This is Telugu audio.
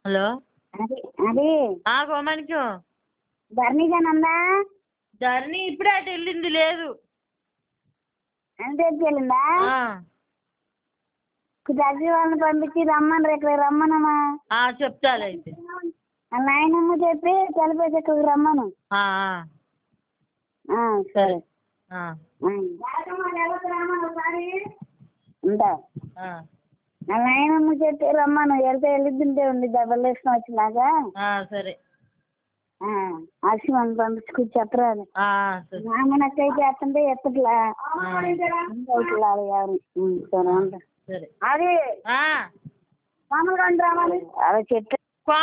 హలో అది అది ఆ కోమానికి ధరణిగానందా ధరణి ఇప్పుడే అటు వెళ్ళింది లేదు అంటే వెళ్ళిందా ఆ, దగ్గర వాళ్ళని పంపించి రమ్మని రేపు రమ్మనమ్మా ఆ, చెప్తాలే అయితే ఆ నాయనమ్మ చెప్పి కలిపేసి ఇక్కడికి రమ్మను ఆ, ఆ, ఆ, సరే ఆ, ఉంటా ఆ, ఆ నాయనమ్మ చెప్పి రమ్మను వెళ్తే వెళ్ళిద్దింటే ఉంది డబ్బులు వేసుకొని వచ్చినాక ఆ, సరే అర్షిమని పంపించుకుని చెప్పరాదు ఆ, సరే మామనక్కయ్య చేస్తుంటే ఎత్తట్లా ఆ, ఇట్లా ఎవరు సరే ఉంటా సరే అది ఆ, మామూలుగా ఉండరామని అలా చెప్తే